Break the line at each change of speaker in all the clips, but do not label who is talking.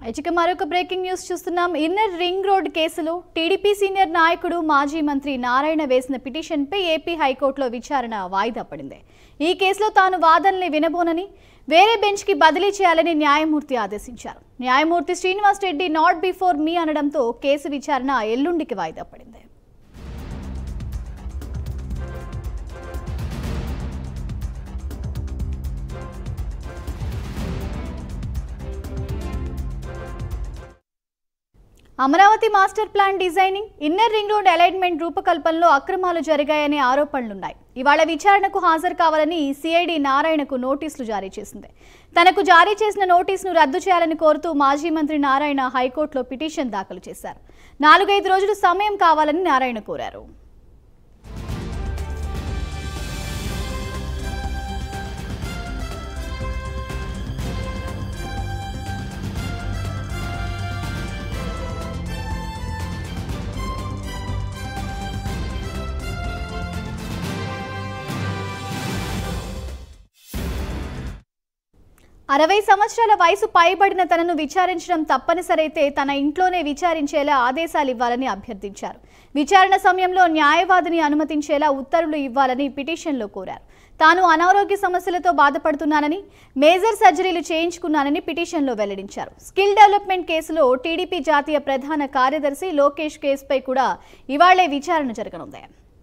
ఇక మరొక breaking news చూస్తున్నాం ఇన్నర్ రింగ్ రోడ్ కేసులో టీడీపీ సీనియర్ నాయకుడు మాజీ మంత్రి నారాయణ వేసిన పిటిషన్పై ఏపీ హైకోర్టులో విచారణ వాయిదా పడింది ఈ కేసులో తాను వాదనల్ని వినబోనని వేరే బెంచ్కి బదిలీ చేయాలని న్యాయమూర్తి ఆదేశించారు న్యాయమూర్తి Srinivas Reddy not before me అనడంతో కేసు విచారణ ఎల్లుండికి వాయిదా పడింది Amaravati master plan designing inner ring road alignment రూపకల్పనలో అక్రమాలు జరిగాయనే ఆరోపణలున్నాయి ఇవాళ విచారణకు హాజరు కావాలని సిఐడి నారాయణకు నోటీసులు జారీ చేసింది తనకు జారీ చేసిన నోటీసును రద్దు చేయాలని కోరుతూ మాజీ మంత్రి నారాయణ హైకోర్టులో పిటిషన్ దాఖలు చేశారు నాలుగైదు రోజులు సమయం కావాలని నారాయణ కోరారు అరవై సంవత్సరాల వయసు పైబడిన తనను విచారించడం తప్పనిసరైతే తన ఇంట్లోనే విచారించేలా ఆదేశాలు ఇవ్వాలని అభ్యర్థించారు విచారణ సమయంలో న్యాయవాదిని అనుమతించేలా ఉత్తర్వులు ఇవ్వాలని పిటిషన్లో కోరారు తాను అనారోగ్య సమస్యలతో బాధపడుతున్నానని మేజర్ సర్జరీలు చేయించుకున్నానని పిటిషన్లో వెల్లడించారు స్కిల్ డెవలప్మెంట్ కేసులో టీడీపీ జాతీయ ప్రధాన కార్యదర్శి లోకేష్ కేసుపై కూడా ఇవాళ్లే విచారణ జరగనుంది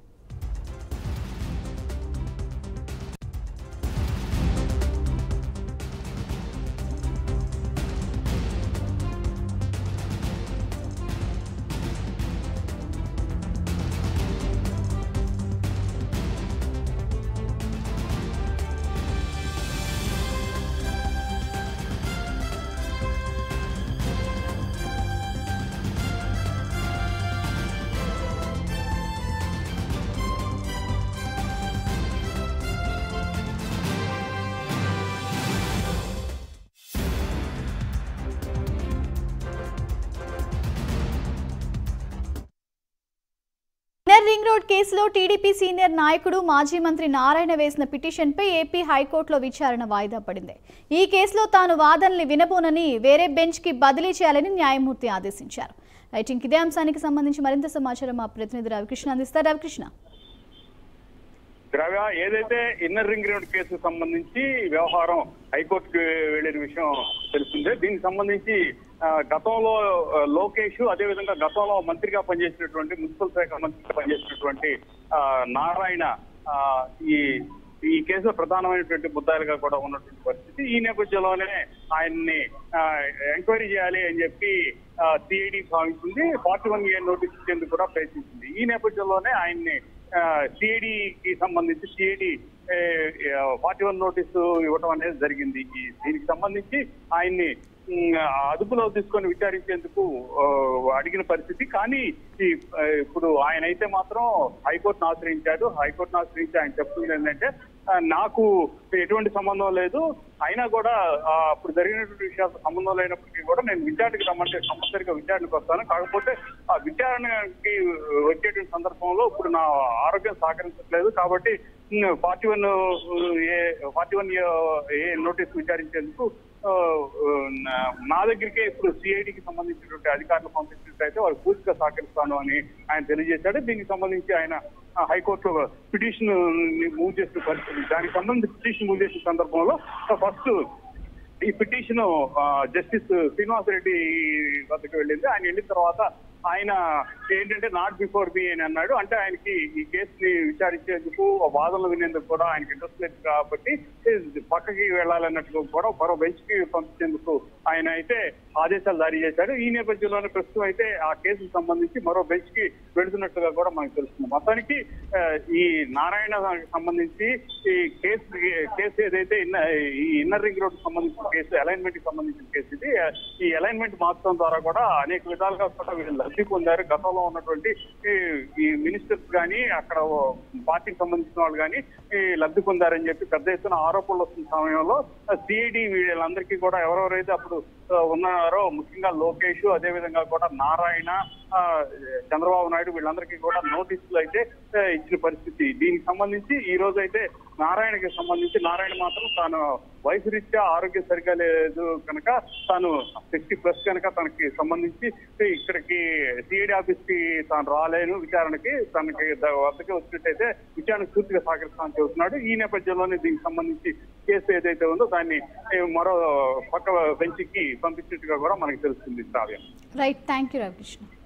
ఇన్నర్ రింగ్ రోడ్ కేసులో టీడీపీ సీనియర్ నాయకుడు మాజీ మంత్రి నారాయణ వేసిన పిటిషన్పై ఏపీ హైకోర్టులో విచారణ వాయిదా పడింది ఈ కేసులో తాను వాదనల్ని వినబోనని వేరే బెంచ్కి బదిలీ చేయాలని న్యాయమూర్తి ఆదేశించారు రైటింగ్ ఇదే అంశానికి సంబంధించి మరింత సమాచారం మా ప్రతినిధి రవికృష్ణ అందిస్తారు రవికృష్ణ
ద్రవ్య ఏదైతే ఇన్నర్ రింగ్ రోడ్ కేసుకు సంబంధించి వ్యవహారం హైకోర్టుకు వెళ్లిన విషయం తెలిసిందే దీనికి సంబంధించి ఆ, గతంలో ఆ, లోకేష్ అదేవిధంగా గతంలో మంత్రిగా పనిచేసినటువంటి మున్సిపల్ శాఖ మంత్రిగా పనిచేసినటువంటి ఆ, నారాయణ ఆ, ఈ ఈ కేసులో ప్రధానమైనటువంటి ముద్దాయిలుగా కూడా ఉన్నటువంటి పరిస్థితి ఈ నేపథ్యంలోనే ఆయన్ని ఎంక్వైరీ చేయాలి అని చెప్పి సిఐడి భావించింది ఫార్టీ వన్ ఏ నోటీస్ ఇచ్చేందుకు కూడా ప్రయత్నించింది ఈ నేపథ్యంలోనే ఆయన్ని సిఐడికి సంబంధించి సిఐడి ఫార్టీ వన్ నోటీసు ఇవ్వడం అనేది జరిగింది ఈ దీనికి సంబంధించి ఆయన్ని ఉమ్, అదుపులో తీసుకొని విచారించేందుకు ఆ, అడిగిన పరిస్థితి కానీ ఈ, ఆ, ఇప్పుడు ఆయన అయితే మాత్రం హైకోర్టును ఆశ్రయించాడు హైకోర్టును ఆశ్రయించి ఆయన చెప్తుంది ఏంటంటే ఆ, నాకు ఎటువంటి సంబంధం లేదు అయినా కూడా ఆ, అప్పుడు జరిగినటువంటి విషయాలతో సంబంధం లేనప్పటికీ కూడా నేను విచారణకి రమ్మంటే కంపల్సరిగా విచారణకు వస్తాను కాకపోతే ఆ విచారణకి వచ్చేటువంటి సందర్భంలో ఇప్పుడు నా ఆరోగ్యం సహకరించట్లేదు కాబట్టి forty one A forty one A notice విచారించేందుకు ఆ, నా- నా దగ్గరికే ఇప్పుడు సిఐడికి సంబంధించినటువంటి అధికారులు పంపించినట్లయితే వారు పూర్తిగా సహకరిస్తాను అని ఆయన తెలియజేశాడు దీనికి సంబంధించి ఆయన ఆ, హైకోర్టులో పిటిషన్ మూవ్ చేసిన పరిస్థితి దానికి సంబంధించి పిటిషన్ మూవ్ చేసిన సందర్భంలో ఫస్ట్ ఈ పిటిషన్ జస్టిస్ శ్రీనివాస్ రెడ్డి వద్దకు వెళ్ళింది ఆయన వెళ్ళిన తర్వాత ఆయన ఏంటంటే నాట్ బిఫోర్ బి అని అన్నాడు అంటే ఆయనకి ఈ కేసుని విచారించేందుకు వాదనలు వినేందుకు కూడా ఆయనకి ఇంట్రెస్ట్ లేదు కాబట్టి పక్కకి వెళ్ళాలన్నట్టుగా కూడా మరో బెంచ్ కి పంపించేందుకు ఆయన అయితే ఆదేశాలు జారీ చేశారు ఈ నేపథ్యంలోనే ప్రస్తుతం అయితే ఆ కేసుకు సంబంధించి మరో బెంచ్ కి వెళుతున్నట్టుగా కూడా మనకు తెలుస్తుంది మొత్తానికి ఆ, ఈ నారాయణ సంబంధించి ఈ కేసు కేసు ఏదైతే ఇన్న- ఈ ఇన్నర్ రింగ్ రోడ్ సంబంధించిన కేసు అలైన్మెంట్ కి సంబంధించిన కేసు ఇది ఈ అలైన్మెంట్ మార్చడం ద్వారా కూడా అనేక విధాలుగా కూడా వీళ్ళు లబ్ధి పొందారు గతంలో ఉన్నటువంటి ఈ- ఈ మినిస్టర్స్ కానీ అక్కడ పార్టీకి సంబంధించిన వాళ్ళు కానీ ఈ లబ్ధి పొందారని చెప్పి పెద్ద ఎత్తున ఆరోపణలు వస్తున్న సమయంలో సిఐడి వీళ్ళందరికీ కూడా ఎవరెవరైతే అప్పుడు ఆ, ఉన్న ఉన్నారో ముఖ్యంగా లోకేష్ అదే విధంగా కూడా నారాయణ ఆ, చంద్రబాబు నాయుడు వీళ్ళందరికీ కూడా నోటీసులు అయితే ఆ, ఇచ్చిన పరిస్థితి దీనికి సంబంధించి ఈ రోజు అయితే నారాయణకి సంబంధించి నారాయణ మాత్రం తాను వయసు రీత్యా ఆరోగ్యం సరిగా లేదు కనుక తాను సిక్స్టీ ప్లస్ కనుక తనకి సంబంధించి ఇక్కడికి సిఐడి ఆఫీస్ కి తాను రాలేను విచారణకి తనకి ద- వద్దకే వచ్చినట్టయితే విచారణకు పూర్తిగా సహకరిస్తానని చెబుతున్నాడు ఈ నేపథ్యంలోనే దీనికి సంబంధించి కేసు ఏదైతే ఉందో దాన్ని ఏ, మరో పక్క బెంచ్కి పంపించినట్టుగా కూడా మనకి తెలుస్తుంది శ్రావ్యం
రైట్ థ్యాంక్ యూ రవికృష్ణ